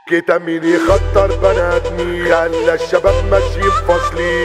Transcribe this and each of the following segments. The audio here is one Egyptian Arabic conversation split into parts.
كده مين يخطر بني ادمين خلى الشباب ماشيين فاصلين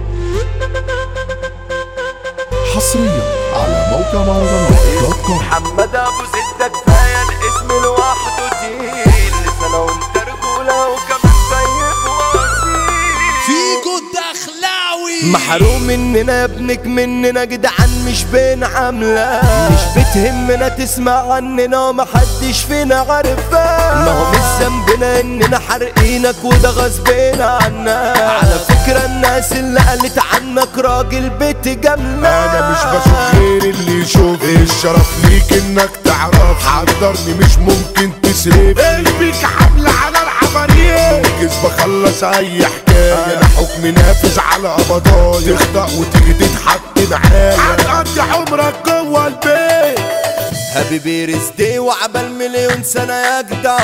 حصريا على موقع مهرجانات دوت كوم محمد ابو زدة كفايه الاسم لوحده تقيل لسنه وانت رجوله وكمان طيب واصيل فيجو الدخلاوي محروم مننا يا ابنك مننا جدعان مش بين عاملة مش بتهمنا تسمع عننا ومحدش فينا عارفها ما هو مش ذنبنا اننا حارقينك وده غصبنا عنا على فكرة الناس اللي قالت عنك راجل بيت جاملة انا مش بشوف غير اللي يشوف الشرف ليك انك تعرف حضرني مش ممكن تسرف قلبك حملة على العملية كيس بخلص اي حكاية انا حكم نافذ على قبضايا تخطأ وتيجي تتحط معايا هتقضي عمرك جوه البيت حبيبي رزدي وعبال مليون سنة يا جدع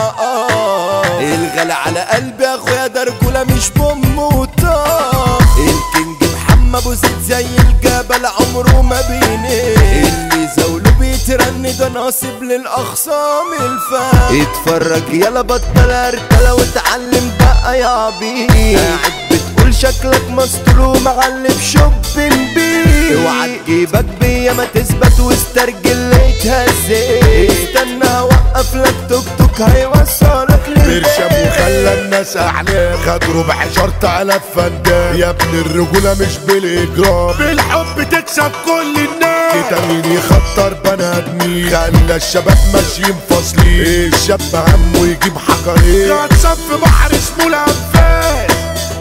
آه الغلا على قلبي يا اخويا ده رجولة مش بموتة الكينج محمد ابو زيد زي الجبل عمره ما بيني اللي زوله بيترن ده ناصب للاخصام الفا اتفرج يلا بطل ارتلا واتعلم بقى يا عبيد قاعد بتقول شكلك مستور ومعلم شوب بيه اوعى تجيبك بيا ما تثبت واسترجل اتهزيت استنى اوقف لك توك توك هيوصلك برشم وخلى الناس اعلام خد ربع شرط على فندان يا ابن الرجولة مش بالاجرام بالحب تكسب كل الناس كده مين يخطر بني ادمين خلى الشباب ماشيين فاصلين الشاب همه يجيب حجرين غطسان في بحر اسمه الانفاس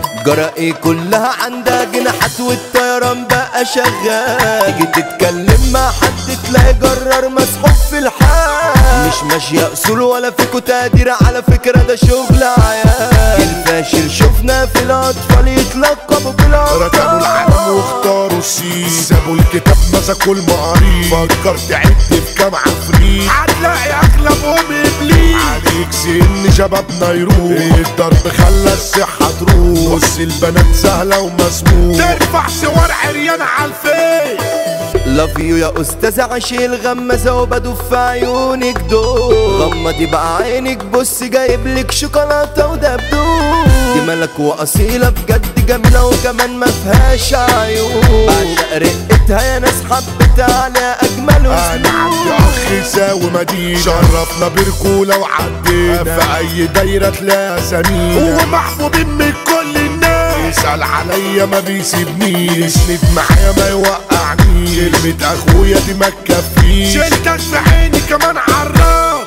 جرائي كلها عندها جناحات والطيران بقى شغال تيجي تتكلم مع حد تلاقي جرار مسحوب في الحال مش ماشية اصول ولا فيكو تقدير على فكرة ده شغل عيال الفاشل شفنا في الاطفال يتلقبوا ركبوا بالابطال العالم واختاروا السين سابوا الكتاب مسكوا المقارير فكر تعد في كام عفريت هتلاقي اغلبهم ابليس عليك سن شبابنا يروح الضرب خلى الصحة تروح نص البنات سهلة ومسموح ترفع صور عريان على الفيس لاف يو يا استاذ عشيل غمزه وبدوب في عيونك دول غمضي بقى عينك بص جايب لك شوكولاته ودبدوب جمالك واصيله بجد جميله وكمان ما فيهاش عيوب بعشق رقتها يا ناس حبتها على اجمل انا عندي اخ يساوي مدينة شرفنا برجولة وعدينا في اي دايرة تلاقي سمينة ومحبوبين من كل الناس يسأل عليا ما بيسيبنيش يسند معايا ما يوقعنيش كلمة اخويا دي ما تكفيش شلتك في عيني كمان عراف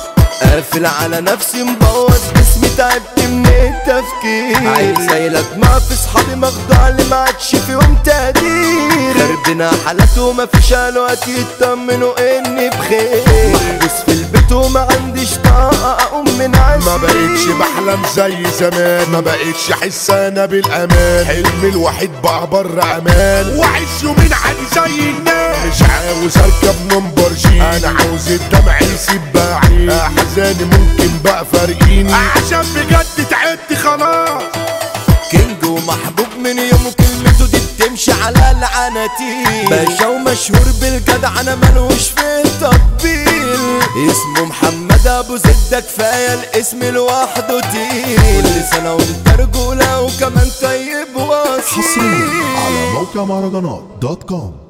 قافل على نفسي مبوظ جسمي تعبت من التفكير عايز زيلك ما في صحابي مخدوع اللي ما عادش فيهم تقدير خربنا حالات وما فيش الوقت يطمنوا اني بخير محبوس في البيت وما عنديش طاقة اقوم من عزي ما بقتش بحلم زي زمان ما بقتش احس انا بالامان حلمي الوحيد بقى بره امان وعيش يومين عادي زي الناس مش عاوز اركب لامبورجيني انا عاوز الدمع يسيب بعيد احزاني ممكن بقى فارقيني عشان بجد تعبت خلاص كينج ومحبوب من يوم كلمته دي بتمشي على العناتيل باشا ومشهور بالجدع انا ملوش في التطبيل اسمه محمد ابو زدة كفايه الاسم لوحده تقيل كل سنه وانت رجوله وكمان طيب واصيل حصريا على موقع مهرجانات دوت كوم